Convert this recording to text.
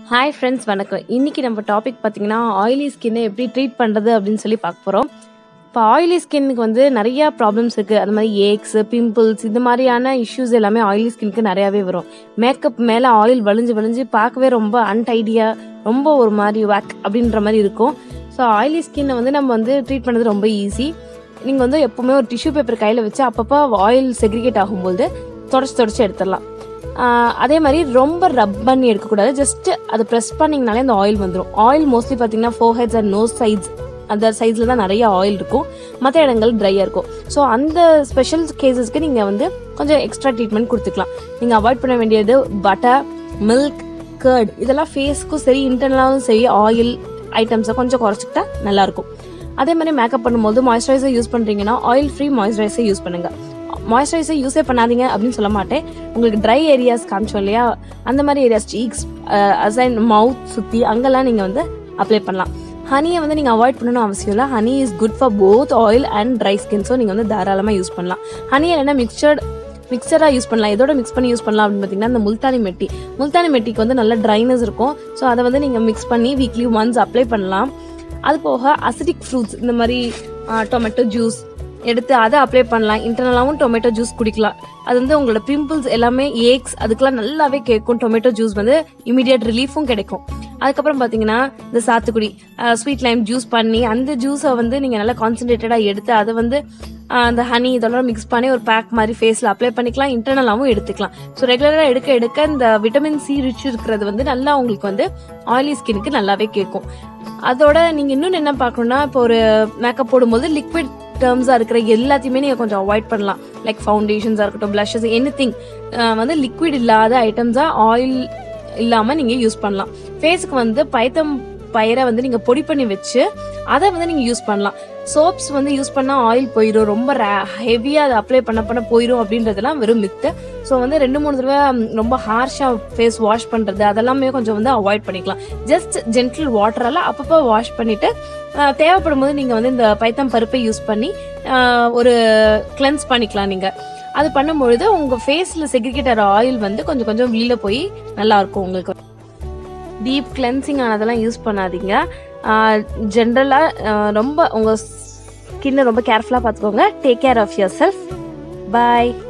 hi friends வணக்கம் இன்னைக்கு நம்ம டாபிக் பார்த்தீங்கன்னா ஆயிலி ஸ்கின்னை எப்படி ட்ரீட் பண்ணுறது அப்படின்னு சொல்லி பார்க்க போகிறோம் இப்போ ஆயிலி ஸ்கின்னுக்கு வந்து நிறைய ப்ராப்ளம்ஸ் இருக்குது அது மாதிரி ஏக்ஸ் பிம்பிள்ஸ் இந்த மாதிரியான இஷ்யூஸ் எல்லாமே ஆயிலி ஸ்கின்க்கு நிறையாவே வரும் மேக்கப் மேலே ஆயில் வலிஞ்சு வலிஞ்சு பார்க்கவே ரொம்ப அன்டைடியாக ரொம்ப ஒரு மாதிரி வேக் அப்படின்ற மாதிரி இருக்கும் ஸோ ஆயிலி ஸ்கின்னை வந்து நம்ம வந்து ட்ரீட் பண்ணுறது ரொம்ப ஈஸி நீங்கள் வந்து எப்போவுமே ஒரு டிஷ்யூ பேப்பர் கையில் வச்சு அப்பப்போ ஆயில் செக்ரிகேட் ஆகும்போது தொடச்சி தொடச்சி எடுத்துடலாம் ஆஹ் அதே மாதிரி ரொம்ப ரப் பண்ணி எடுக்கக்கூடாது ஜஸ்ட் அதை ப்ரெஸ் பண்ணிங்கனாலே அந்த ஆயில் வந்துடும் ஆயில் மோஸ்ட்லி பார்த்தீங்கன்னா foreheads and nose sides அந்த சைட்ஸில் தான் நிறைய ஆயில் இருக்கும் மற்ற இடங்கள் ட்ரையாக இருக்கும் ஸோ அந்த ஸ்பெஷல் கேசஸ்க்கு நீங்கள் வந்து கொஞ்சம் எக்ஸ்ட்ரா ட்ரீட்மெண்ட் கொடுத்துக்கலாம் நீங்கள் அவாய்ட் பண்ண வேண்டியது பட்டர் மில்க் கர்ட் இதெல்லாம் ஃபேஸ்க்கும் சரி இன்டர்னலாகவும் சரி ஆயில் ஐட்டம்ஸை கொஞ்சம் குறைச்சிக்கிட்டா நல்லாயிருக்கும் அதே மாதிரி மேக்கப் பண்ணும்போது மாய்ஸ்சரைசர் யூஸ் பண்ணுறீங்கன்னா ஆயில் ஃப்ரீ மாய்ஸ்சரைசர் யூஸ் பண்ணுங்கள் மாய்ஸ்சரைசர் யூஸே பண்ணாதீங்க அப்படின்னு சொல்ல மாட்டேன் உங்களுக்கு ட்ரை ஏரியாஸ் காமிச்சோம் இல்லையா அந்த மாதிரி ஏரியாஸ் சீக்ஸ் அசைன் மவுத் சுற்றி அங்கெல்லாம் நீங்கள் வந்து அப்ளை பண்ணலாம் ஹனியை வந்து நீங்கள் அவாய்ட் பண்ணணும் அவசியம் இல்லை honey is good for both oil and dry skin so நீங்கள் வந்து தாராளமாக யூஸ் பண்ணலாம் ஹனி என்ன மிக்சர்ட் மிக்சராக யூஸ் பண்ணலாம் இதோட மிக்ஸ் பண்ணி யூஸ் பண்ணலாம் அப்படின்னு பார்த்தீங்கன்னா இந்த முல்தானி மெட்டி முல்தானி மெட்டிக்கு வந்து நல்ல ட்ரைனஸ் இருக்கும் ஸோ அதை வந்து நீங்கள் மிக்ஸ் பண்ணி வீக்லி ஒன்ஸ் அப்ளை பண்ணலாம் அது போக அசிடிக் ஃப்ரூட்ஸ் இந்த மாதிரி டொமேட்டோ ஜூஸ் எடுத்து அதை அப்ளை பண்ணலாம் இன்டர்னலாகவும் டொமேட்டோ ஜூஸ் குடிக்கலாம் அது வந்து உங்களோட பிம்பிள்ஸ் எல்லாமே ஏக்ஸ் அதுக்கெல்லாம் நல்லாவே கேட்கும் டொமேட்டோ ஜூஸ் வந்து இமீடியட் ரிலீஃபும் கிடைக்கும் அதுக்கப்புறம் பார்த்தீங்கன்னா இந்த சாத்துக்குடி ஸ்வீட் லைம் ஜூஸ் பண்ணி அந்த ஜூஸை வந்து நீங்கள் நல்லா கான்சன்ட்ரேட்டடாக எடுத்து அதை வந்து ஆஹ் அந்த ஹனி இதெல்லாம் மிக்ஸ் பண்ணி ஒரு பேக் மாதிரி ஃபேஸில் அப்ளை பண்ணிக்கலாம் இன்டர்னலாகவும் எடுத்துக்கலாம் ஸோ ரெகுலராக எடுக்க எடுக்க இந்த விட்டமின் சி ரிச் இருக்கிறது வந்து நல்லா உங்களுக்கு வந்து ஆயிலி ஸ்கின்னுக்கு நல்லாவே கேட்கும் அதோட நீங்கள் இன்னொன்று என்ன பார்க்கணும்னா இப்போ ஒரு மேக்கப் போடும்போது லிக்விட் டேர்ம்ஸாக இருக்கிற எல்லாத்தையுமே நீங்கள் கொஞ்சம் அவாய்ட் பண்ணலாம் லைக் ஃபவுண்டேஷன்ஸாக இருக்கட்டும் ப்ளஷஸ் எனி திங் வந்து லிக்விட் இல்லாத ஐட்டம்ஸாக ஆயில் இல்லாமல் நீங்கள் யூஸ் பண்ணலாம் ஃபேஸுக்கு வந்து பைத்தம் பயிரை வந்து நீங்கள் பொடி பண்ணி வச்சு அதை வந்து நீங்கள் யூஸ் பண்ணலாம் சோப்ஸ் வந்து யூஸ் பண்ணால் ஆயில் போயிடும் ரொம்ப ஹெவியாக அதை அப்ளை பண்ண பண்ண போயிடும் அப்படின்றதெல்லாம் வெறும் மித்து ஸோ வந்து ரெண்டு மூணு தடவை ம், ரொம்ப ஹார்ஷாக ஃபேஸ் வாஷ் பண்ணுறது அதெல்லாமே கொஞ்சம் வந்து அவாய்ட் பண்ணிக்கலாம் ஜஸ்ட் ஜென்டில் வாட்டரால் அப்பப்போ வாஷ் பண்ணிவிட்டு தேவைப்படும் போது நீங்கள் வந்து இந்த பைத்தம் பருப்பை யூஸ் பண்ணி ஆஹ், ஒரு கிளென்ஸ் பண்ணிக்கலாம் நீங்கள் அது பண்ணும்பொழுது உங்கள் ஃபேஸில் செக்ரிகேட்டர் ஆயில் வந்து கொஞ்சம் கொஞ்சம் வெளியில் போய் நல்லா இருக்கும் உங்களுக்கு டீப் கிளென்சிங் ஆனதெல்லாம் யூஸ் பண்ணாதீங்க ஜென்ரலாக ரொம்ப உங்கள் ஸ்கின்னை ரொம்ப கேர்ஃபுல்லாக பார்த்துக்கோங்க take care of yourself bye